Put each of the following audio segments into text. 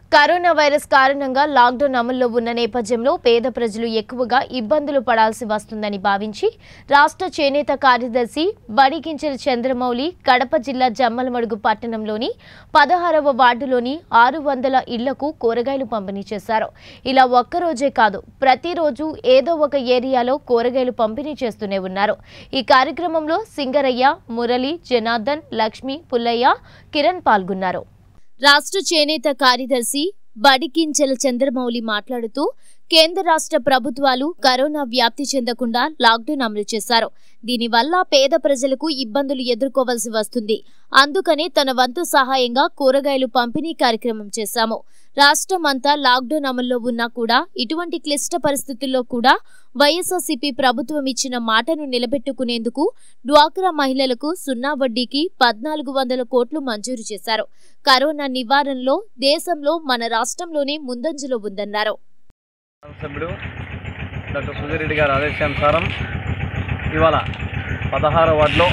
Corona virus కారణంగా lockdown అమల్లో ఉన్న నేపథ్యంలో పేద ప్రజలు ఎక్కువగా ఇబ్బందులు పడాల్సి వస్తుందని భావించి రాష్ట్ర చేనేత కార్యదర్శి బడికించెల చంద్రమౌళి కడప జిల్లా జమ్మలమడుగు పట్టణంలోని పదహారవ వార్డులోని ఆరు వందల ఇళ్లకు కూరగాయలు పంపిణీ చేశారు ఇలా ఒక్కరోజే కాదు ప్రతిరోజు ఏదో ఒక ఏరియాలో కూరగాయలు పంపిణీ చేస్తూనే ఉన్నారు ఈ కార్యక్రమంలో సింగరయ్య మురళి జనార్దన్ లక్ష్మి పుల్లయ్య కిరణ్ పాల్గొన్నారు రాష్ట్ర చేనేత కార్యదర్శి బడికించెల చంద్రమౌళి మాట్లాడుతూ కేంద్ర రాష్ట్ర ప్రభుత్వాలు కరోనా వ్యాప్తి చెందకుండా లాక్డౌన్ అమలు చేశారు దీనివల్ల పేద ప్రజలకు ఇబ్బందులు ఎదుర్కోవాల్సి వస్తుంది అందుకని తన వంతు సహాయంగా కూరగాయలు పంపిణీ కార్యక్రమం చేశాము రాష్ట్రం అంతా లాక్డౌన్ అమల్లో ఉన్నా కూడా ఇటువంటి క్లిష్ట పరిస్థితుల్లో కూడా వైఎస్ఆర్సీపీ ప్రభుత్వం ఇచ్చిన మాటను నిలబెట్టుకునేందుకు డ్వాక్రా మహిళలకు సున్నా వడ్డీకి పద్నాలుగు వందల కోట్లు మంజూరు చేశారు కరోనా నివారణలో దేశంలో మన రాష్ట్రంలోనే ముందంజలో ఉందన్నారు సభ్యుడు డాక్టర్ సుధీర్ రెడ్డి గారి ఆదేశానుసారం ఇవాళ పదహారవ వార్డులో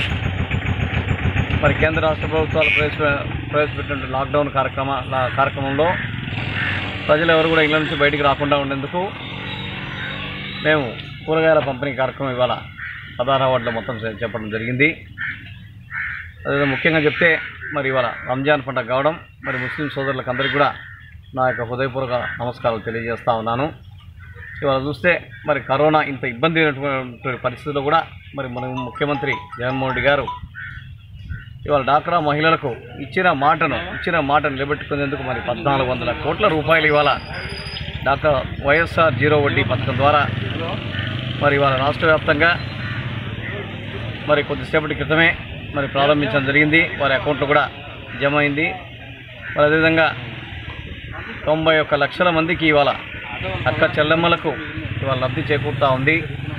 మరి కేంద్ర రాష్ట్ర ప్రభుత్వాలు ప్రవేశ ప్రవేశపెట్టిన లాక్డౌన్ కార్యక్రమ లా- కార్యక్రమంలో ప్రజలు ఎవరు కూడా ఇళ్ళ నుంచి బయటికి రాకుండా ఉండేందుకు మేము కూరగాయల పంపిణీ కార్యక్రమం ఇవాళ పదహారవ వార్డులో మొత్తం చే- చెప్పడం జరిగింది అదే ముఖ్యంగా చెప్తే మరి ఇవాళ రంజాన్ పండుగ కావడం మరి ముస్లిం సోదరులకు అందరికీ కూడా నా యొక్క హృదయపూర్వక నమస్కారాలు తెలియజేస్తా ఉన్నాను ఇవాళ చూస్తే మరి కరోనా ఇంత ఇబ్బంది అయినటువంటి పరిస్థితుల్లో కూడా మరి మన ముఖ్యమంత్రి జగన్మోహన్ రెడ్డి గారు ఇవాళ డాక్రా మహిళలకు ఇచ్చిన మాటను ఇచ్చిన మాట నిలబెట్టుకునేందుకు మరి పద్నాలుగు వందల కోట్ల రూపాయలు ఇవాళ డాక్టర్ వైఎస్ఆర్ జీరో వడ్డీ పథకం ద్వారా మరి ఇవాళ రాష్ట్ర వ్యాప్తంగా మరి కొద్దిసేపటి క్రితమే మరి ప్రారంభించడం జరిగింది వారి అకౌంట్లో కూడా జమ అయింది మరి అదేవిధంగా తొంభై ఒక్క లక్షల మందికి ఇవాళ అక్క చెల్లెమ్మలకు ఇవాళ లబ్ధి చేకూరుతూ ఉంది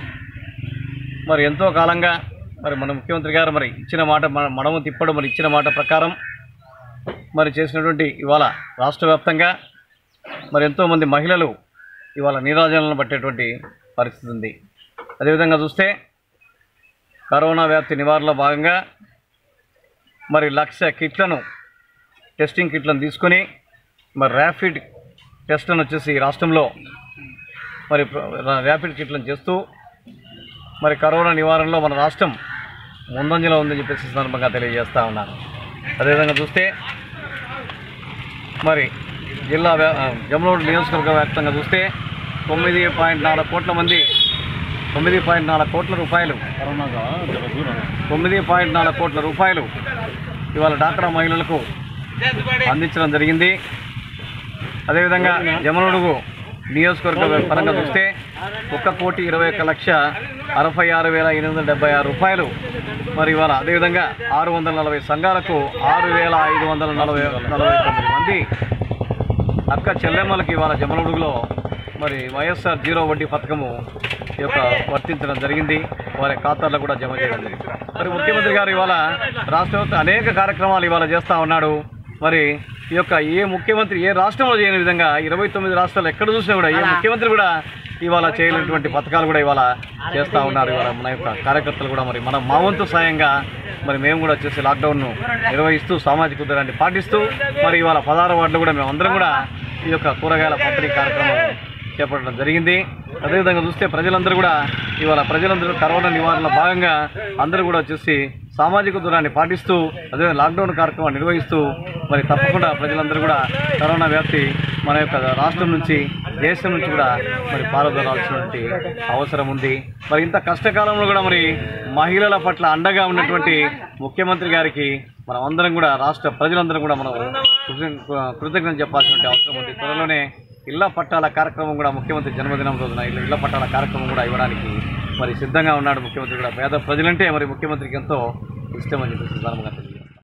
మరి ఎంతో కాలంగా మరి మన ముఖ్యమంత్రి గారు మరి ఇచ్చిన మాట మన మడమ తిప్పడం మరి ఇచ్చిన మాట ప్రకారం మరి చేసినటువంటి ఇవాళ రాష్ట్ర వ్యాప్తంగా మరి ఎంతోమంది మహిళలు ఇవాళ నీరాజనాలను పట్టేటువంటి పరిస్థితి ఉంది అదేవిధంగా చూస్తే కరోనా వ్యాప్తి నివారణలో భాగంగా మరి లక్ష కిట్లను టెస్టింగ్ కిట్లను తీసుకొని మరి ర్యాపిడ్ టెస్ట్లను వచ్చేసి రాష్ట్రంలో మరి ప్ర- ర్యాపిడ్ కిట్లను చేస్తూ మరి కరోనా నివారణలో మన రాష్ట్రం ముందంజలో ఉందని చెప్పేసి ఈ సందర్భంగా తెలియజేస్తా ఉన్నాను అదేవిధంగా చూస్తే మరి జిల్లా వ్యా- ఆ, జమ్మలమూడు నియోజకవర్గ వ్యాప్తంగా చూస్తే తొమ్మిది పాయింట్ నాలుగు కోట్ల మంది తొమ్మిది పాయింట్ నాలుగు కోట్ల రూపాయలు తొమ్మిది పాయింట్ నాలుగు కోట్ల రూపాయలు ఇవాళ డాక్రా మహిళలకు అందించడం జరిగింది అదేవిధంగా జమనుడుగు నియోజకవర్గ పరంగా చూస్తే ఒక్క కోటి ఇరవై ఒక్క లక్ష అరవై ఆరు వేల ఎనిమిది వందల డెబ్బై ఆరు రూపాయలు మరి ఇవాళ అదేవిధంగా ఆరు వందల నలభై సంఘాలకు ఆరు వేల ఐదు వందల నలభై నలభై తొమ్మిది మంది అక్క చెల్లెమ్మలకి ఇవాళ జమనుడుగులో మరి వైఎస్ఆర్ జీరో వడ్డీ పథకము ఈ యొక్క వర్తించడం జరిగింది వారి ఖాతాల్లో కూడా జమ చేయడం జరిగింది మరి ముఖ్యమంత్రి గారు ఇవాళ రాష్ట్ర వ్యాప్తంగా అనేక కార్యక్రమాలు ఇవాళ చేస్తూ ఉన్నాడు మరి ఈ యొక్క ఏ ముఖ్యమంత్రి ఏ రాష్ట్రంలో చేయని విధంగా ఇరవై తొమ్మిది రాష్ట్రాలు ఎక్కడ చూసినా కూడా ఏ ముఖ్యమంత్రి కూడా ఇవాళ చేయలేనటువంటి పథకాలు కూడా ఇవాళ చేస్తూ ఉన్నారు ఇవాళ మన యొక్క కార్యకర్తలు కూడా మరి మన మా వంతు సాయంగా మరి మేము కూడా వచ్చేసి లాక్డౌన్ను నిర్వహిస్తూ సామాజిక దూరాన్ని పాటిస్తూ మరి ఇవాళ పదహారు వార్డులు కూడా మేము అందరం కూడా ఈ యొక్క కూరగాయల పంపిణీ కార్యక్రమం చేపట్టడం జరిగింది అదేవిధంగా చూస్తే ప్రజలందరూ కూడా ఇవాళ ప్రజలందరూ కరోనా నివారణలో భాగంగా అందరూ కూడా వచ్చేసి సామాజిక దూరాన్ని పాటిస్తూ అదేవిధంగా లాక్డౌన్ కార్యక్రమాన్ని నిర్వహిస్తూ మరి తప్పకుండా ప్రజలందరూ కూడా కరోనా వ్యాప్తి మన యొక్క రాష్ట్రం నుంచి దేశం నుంచి కూడా మరి పాల్గొనాల్సినటువంటి అవసరం ఉంది మరి ఇంత కష్టకాలంలో కూడా మరి మహిళల పట్ల అండగా ఉన్నటువంటి ముఖ్యమంత్రి గారికి మనం అందరం కూడా రాష్ట్ర ప్రజలందరం కూడా మనం కృతజ్ఞ- కృతజ్ఞత చెప్పాల్సిన అవసరం ఉంది త్వరలోనే ఇళ్ల పట్టాల కార్యక్రమం కూడా ముఖ్యమంత్రి జన్మదినం రోజున ఇళ్ళ ఇళ్ల పట్టాల కార్యక్రమం కూడా ఇవ్వడానికి మరి సిద్ధంగా ఉన్నాడు ముఖ్యమంత్రి కూడా పేద ప్రజలంటే మరి ముఖ్యమంత్రికి ఎంతో ఇష్టం అని చెప్పేసి సందర్భంగా తెలియజేస్తున్నాను.